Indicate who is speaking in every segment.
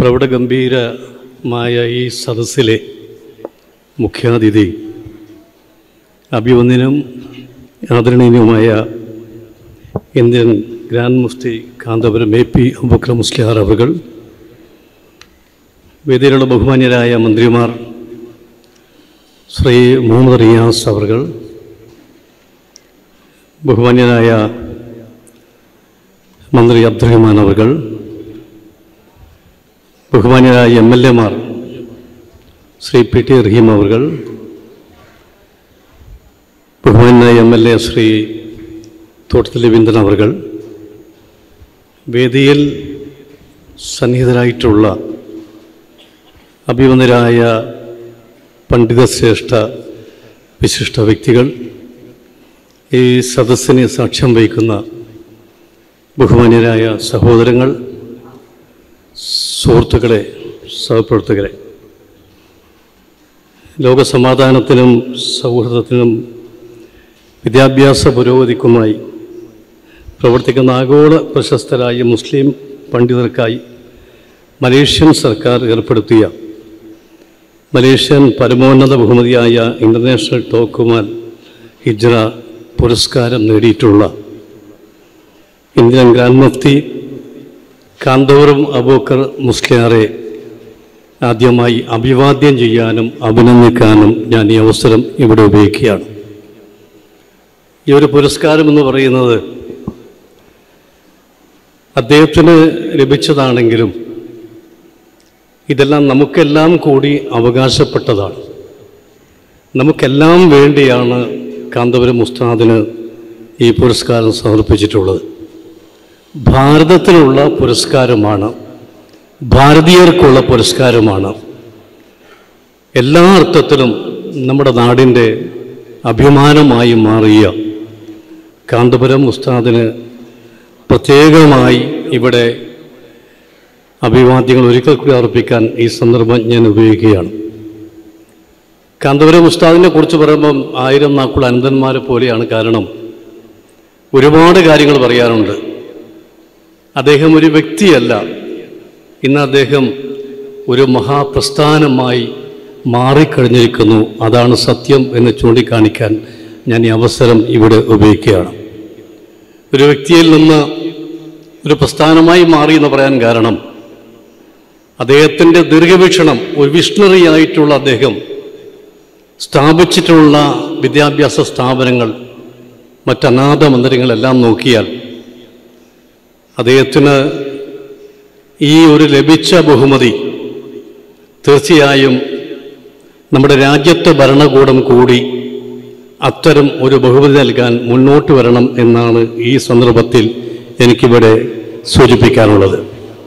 Speaker 1: പ്രൗഢഗംഭീരമായ ഈ സദസ്സിലെ മുഖ്യാതിഥി അഭിവന്ദനും ആദരണീയനുമായ ഇന്ത്യൻ ഗ്രാൻഡ് മുഫ്തി കാന്തപുരം എ പി അബുക്ര മുസ്ലിയാർ അവർ വേദിയിലുള്ള ബഹുമാന്യരായ മന്ത്രിമാർ ശ്രീ മുഹമ്മദ് റിയാസ് അവർ ബഹുമാന്യനായ മന്ത്രി അബ്ദുറഹ്മാൻ അവർ ബഹുമാന്യരായ എം എൽ എമാർ ശ്രീ പി ടി റഹീം അവർ ബഹുമാന്യനായ എം എൽ എ ശ്രീ തോട്ടത്തിൽ രവീന്ദ്രൻ അവർ വേദിയിൽ സന്നിഹിതരായിട്ടുള്ള അഭിവന്ദരായ പണ്ഡിതശ്രേഷ്ഠ വിശിഷ്ട വ്യക്തികൾ ഈ സദസ്സിനെ സാക്ഷ്യം വഹിക്കുന്ന ബഹുമാന്യരായ സഹോദരങ്ങൾ സുഹൃത്തുക്കളെ സഹപ്രവർത്തകരെ ലോകസമാധാനത്തിനും സൗഹൃദത്തിനും വിദ്യാഭ്യാസ പുരോഗതിക്കുമായി പ്രവർത്തിക്കുന്ന ആഗോള പ്രശസ്തരായ മുസ്ലിം പണ്ഡിതർക്കായി മലേഷ്യൻ സർക്കാർ ഏർപ്പെടുത്തിയ മലേഷ്യൻ പരമോന്നത ബഹുമതിയായ ഇൻ്റർനാഷണൽ ടോക്കുമാൻ ഹിജ്റ പുരസ്കാരം നേടിയിട്ടുള്ള ഇന്ത്യൻ ഗ്രാൻഡ് മുഫ്തി കാന്തോറും അബൂക്കർ മുസ്ലിയാറെ ആദ്യമായി അഭിവാദ്യം ചെയ്യാനും അഭിനന്ദിക്കാനും ഞാൻ ഈ അവസരം ഇവിടെ ഉപയോഗിക്കുകയാണ് ഈ ഒരു പുരസ്കാരം എന്ന് പറയുന്നത് അദ്ദേഹത്തിന് ലഭിച്ചതാണെങ്കിലും ഇതെല്ലാം നമുക്കെല്ലാം കൂടി അവകാശപ്പെട്ടതാണ് നമുക്കെല്ലാം വേണ്ടിയാണ് കാന്തപുരം ഉസ്താദിന് ഈ പുരസ്കാരം സമർപ്പിച്ചിട്ടുള്ളത് ഭാരതത്തിനുള്ള പുരസ്കാരമാണ് ഭാരതീയർക്കുള്ള പുരസ്കാരമാണ് എല്ലാ അർത്ഥത്തിലും നമ്മുടെ നാടിൻ്റെ അഭിമാനമായി മാറിയ കാന്തപുരം ഉസ്താദിന് പ്രത്യേകമായി ഇവിടെ അഭിവാദ്യങ്ങൾ ഒരിക്കൽ കൂടി അർപ്പിക്കാൻ ഈ സന്ദർഭം ഞാൻ ഉപയോഗിക്കുകയാണ് കാന്തപുരം ഉസ്താദിനെ കുറിച്ച് പറയുമ്പം ആയിരം നാക്കുള്ള അനന്തന്മാരെ പോലെയാണ് കാരണം ഒരുപാട് കാര്യങ്ങൾ പറയാനുണ്ട് അദ്ദേഹം ഒരു വ്യക്തിയല്ല ഇന്ന് അദ്ദേഹം ഒരു മഹാപ്രസ്ഥാനമായി മാറിക്കഴിഞ്ഞിരിക്കുന്നു അതാണ് സത്യം എന്ന് ചൂണ്ടിക്കാണിക്കാൻ ഞാൻ ഈ അവസരം ഇവിടെ ഉപയോഗിക്കുകയാണ് ഒരു വ്യക്തിയിൽ നിന്ന് ഒരു പ്രസ്ഥാനമായി മാറി എന്ന് പറയാൻ കാരണം അദ്ദേഹത്തിൻ്റെ ദീർഘവീക്ഷണം ഒരു വിഷ്ണറി ആയിട്ടുള്ള അദ്ദേഹം സ്ഥാപിച്ചിട്ടുള്ള വിദ്യാഭ്യാസ സ്ഥാപനങ്ങൾ മറ്റനാഥ മന്ദിരങ്ങളെല്ലാം നോക്കിയാൽ അദ്ദേഹത്തിന് ഈ ഒരു ലഭിച്ച ബഹുമതി തീർച്ചയായും നമ്മുടെ രാജ്യത്തെ ഭരണകൂടം കൂടി അത്തരം ഒരു ബഹുമതി നൽകാൻ മുന്നോട്ട് വരണം എന്നാണ് ഈ സന്ദർഭത്തിൽ എനിക്കിവിടെ സൂചിപ്പിക്കാനുള്ളത്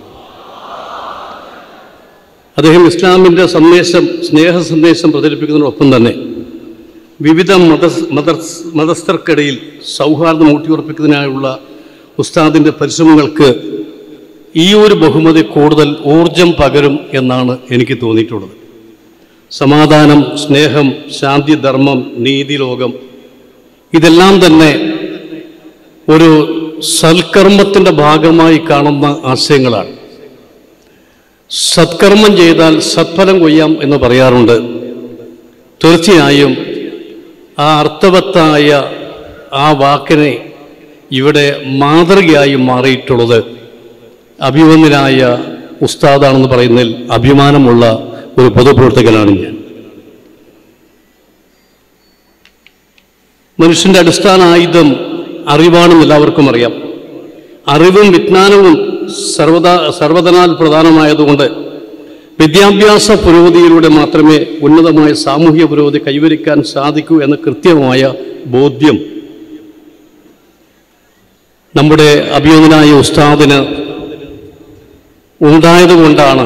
Speaker 1: അദ്ദേഹം ഇസ്ലാമിൻ്റെ സന്ദേശം സ്നേഹ സന്ദേശം പ്രചരിപ്പിക്കുന്നതിനൊപ്പം തന്നെ വിവിധ മത മത മതസ്ഥർക്കിടയിൽ സൗഹാർദ്ദം ഊട്ടിയുറപ്പിക്കുന്നതിനായുള്ള ഉസ്താദിൻ്റെ പരിശ്രമങ്ങൾക്ക് ഈ ഒരു ബഹുമതി കൂടുതൽ ഊർജം പകരും എന്നാണ് എനിക്ക് തോന്നിയിട്ടുള്ളത് സമാധാനം സ്നേഹം ശാന്തി ധർമ്മം നീതി ലോകം ഇതെല്ലാം തന്നെ ഒരു സൽക്കർമ്മത്തിൻ്റെ ഭാഗമായി കാണുന്ന ആശയങ്ങളാണ് സത്കർമ്മം ചെയ്താൽ സത്ഫലം കൊയ്യാം എന്ന് പറയാറുണ്ട് തീർച്ചയായും ആ അർത്ഥവത്തായ ആ വാക്കിനെ ഇവിടെ മാതൃകയായി മാറിയിട്ടുള്ളത് അഭിമന്യനായ ഉസ്താദാണെന്ന് പറയുന്നതിൽ അഭിമാനമുള്ള ഒരു പൊതുപ്രവർത്തകനാണ് ഞാൻ മനുഷ്യൻ്റെ അടിസ്ഥാന ആയുധം അറിവാണെന്ന് എല്ലാവർക്കും അറിയാം അറിവും വിജ്ഞാനവും സർവദാ സർവതനാൽ പ്രധാനമായതുകൊണ്ട് വിദ്യാഭ്യാസ പുരോഗതിയിലൂടെ മാത്രമേ ഉന്നതമായ സാമൂഹിക പുരോഗതി കൈവരിക്കാൻ സാധിക്കൂ എന്ന കൃത്യമായ ബോധ്യം നമ്മുടെ അഭിയോഗ്യനായ ഉസ്താദിന് ഉണ്ടായതുകൊണ്ടാണ്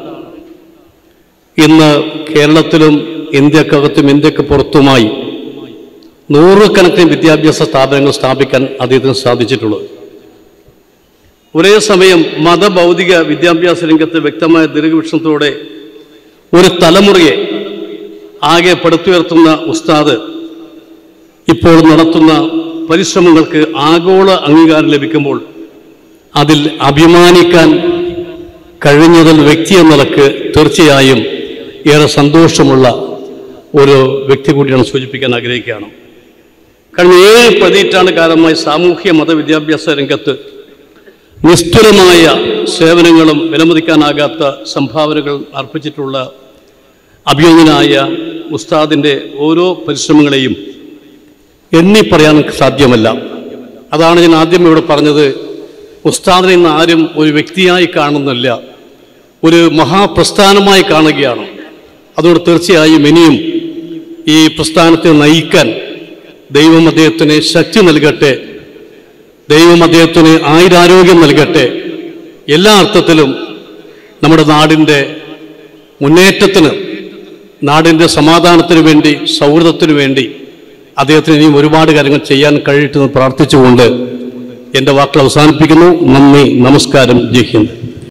Speaker 1: ഇന്ന് കേരളത്തിലും ഇന്ത്യക്കകത്തും ഇന്ത്യക്ക് പുറത്തുമായി നൂറുകണക്കിന് വിദ്യാഭ്യാസ സ്ഥാപനങ്ങൾ സ്ഥാപിക്കാൻ അദ്ദേഹത്തിന് സാധിച്ചിട്ടുള്ളത് ഒരേ സമയം മതഭൗതിക വിദ്യാഭ്യാസ രംഗത്ത് വ്യക്തമായ ദീർഘവീക്ഷണത്തോടെ ഒരു തലമുറയെ ആകെ പടുത്തുയർത്തുന്ന ഉസ്താദ് ഇപ്പോൾ നടത്തുന്ന പരിശ്രമങ്ങൾക്ക് ആഗോള അംഗീകാരം ലഭിക്കുമ്പോൾ അതിൽ അഭിമാനിക്കാൻ കഴിഞ്ഞതിൽ വ്യക്തി എന്ന നിലക്ക് തീർച്ചയായും ഏറെ സന്തോഷമുള്ള ഒരു വ്യക്തി കൂടിയാണ് സൂചിപ്പിക്കാൻ ആഗ്രഹിക്കുകയാണ് കഴിഞ്ഞ ഏഴ് പതിറ്റാണ്ട് കാലമായി സാമൂഹ്യ മതവിദ്യാഭ്യാസ രംഗത്ത് നിസ്തുലമായ സേവനങ്ങളും വിലമതിക്കാനാകാത്ത സംഭാവനകൾ അർപ്പിച്ചിട്ടുള്ള അഭിയോഗ്യനായ ഉസ്താദിൻ്റെ ഓരോ പരിശ്രമങ്ങളെയും എണ്ണി പറയാൻ സാധ്യമല്ല അതാണ് ഞാൻ ആദ്യം ഇവിടെ പറഞ്ഞത് ഉസ്താദിനെ ഇന്ന് ആരും ഒരു വ്യക്തിയായി കാണുന്നില്ല ഒരു മഹാപ്രസ്ഥാനമായി കാണുകയാണ് അതുകൊണ്ട് തീർച്ചയായും ഇനിയും ഈ പ്രസ്ഥാനത്തെ നയിക്കാൻ ദൈവം അദ്ദേഹത്തിന് ശക്തി നൽകട്ടെ ദൈവം അദ്ദേഹത്തിന് ആയുരാരോഗ്യം നൽകട്ടെ എല്ലാ അർത്ഥത്തിലും നമ്മുടെ നാടിൻ്റെ മുന്നേറ്റത്തിന് നാടിൻ്റെ സമാധാനത്തിന് വേണ്ടി സൗഹൃദത്തിന് വേണ്ടി അദ്ദേഹത്തിന് ഇനിയും ഒരുപാട് കാര്യങ്ങൾ ചെയ്യാൻ കഴിയട്ടെന്ന് പ്രാർത്ഥിച്ചുകൊണ്ട് എൻ്റെ വാക്കുകൾ അവസാനിപ്പിക്കുന്നു നന്ദി നമസ്കാരം ജയ് ഹിന്ദ്